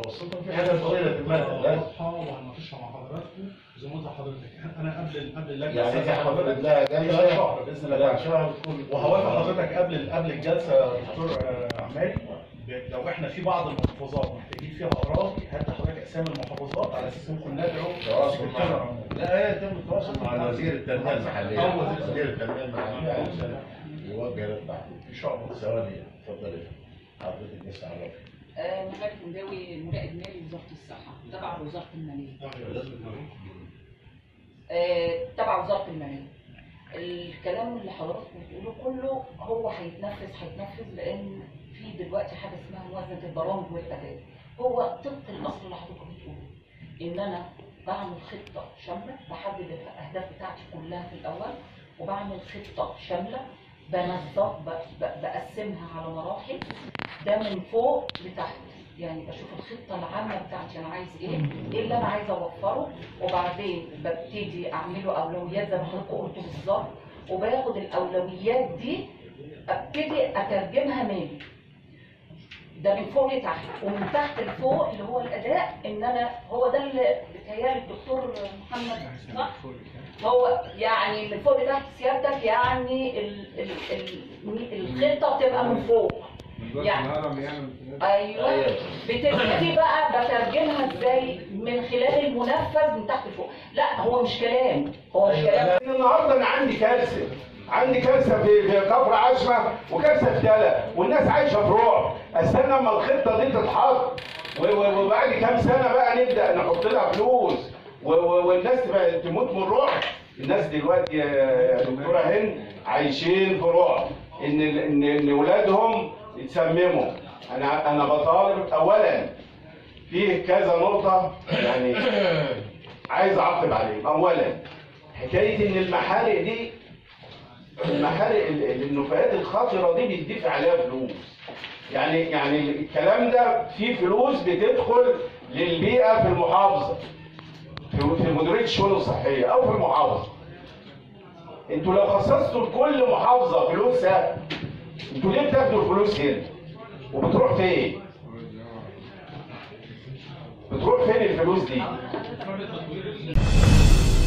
متوسطه في حاجه طويله في المدى لا واضحه وهنناقشها مع حضراتكم زي ما قلت لحضرتك انا قبل قبل اللجنه يعني دي أستاذن حضرتك حضرتك لها خلال جايه شهر باذن الله لا تعالى. شهر تكون وهوافق حضرتك قبل قبل الجلسه يا دكتور آه، عماد ب- لو احنا في بعض المحافظات محتاجين فيها اراضي هات حضرتك اسامي المحافظات على اساس ممكن ندعو تواصل مع سكرتير. لا هي يتم التواصل مع وزير التنميه المحليه أو وزير وزير التنميه المحليه علشان يوجه للتعليم ان شاء الله ثواني اتفضلي حضرتك بس عرفي آه، مهاب مداوي مراقب مالي وزارة الصحة تبع وزارة المالية آه، تبع وزارة المالية الكلام اللي حضراتكم بتقولوه كله هو هيتنفذ هيتنفذ لأن في دلوقتي حاجة اسمها موازنة البرامج والأداء هو طبق الأصل اللي حضرتك بتقوله إن أنا بعمل خطة شاملة بحدد الأهداف بتاعتي كلها في الأول وبعمل خطة شاملة بنظم ب- ب- بقسمها على مراحل ده من فوق لتحت يعني بشوف الخطه العامه بتاعتي انا عايز ايه ايه اللي انا عايزه اوفره وبعدين ببتدي اعمله اولويات زي ما حضرتك قلتوا بالظبط وباخد الاولويات دي ابتدي اترجمها مالي ده من فوق لتحت ومن تحت لفوق اللي هو الاداء ان انا هو ده اللي بيتهيألي الدكتور محمد صح؟ هو يعني من فوق لتحت سيادتك يعني ال ال ال الخطه بتبقى من فوق يعني ايوه أيوة. بتبتدي بقى بترجمها ازاي من خلال المنفذ من تحت لفوق لا هو مش كلام هو مش كلام النهارده انا عندي كارثه عندي كارثه في في كفر عشمه وكارثه في تلا والناس عايشه في رعب استنى اما الخطه دي تتحط و- و- وبعد كام سنه بقى نبدا نحط لها فلوس و- و- والناس تبقى تموت من الرعب الناس دلوقتي يا يا دكتوره هند عايشين في رعب ان ان ان ولادهم يتسمموا انا انا بطالب اولا فيه كذا نقطه يعني عايز اعقب عليهم اولا حكايه ان المحارق دي المحارق ال- ال- النفايات الخطره دي بيدفع عليها فلوس يعني يعني الكلام ده فيه فلوس بتدخل للبيئه في المحافظه في في مديريه الشؤون الصحيه او في المحافظه انتوا لو خصصتوا لكل محافظه فلوسها انتوا ليه بتاخدوا الفلوس هنا وبتروح فين بتروح فين الفلوس دي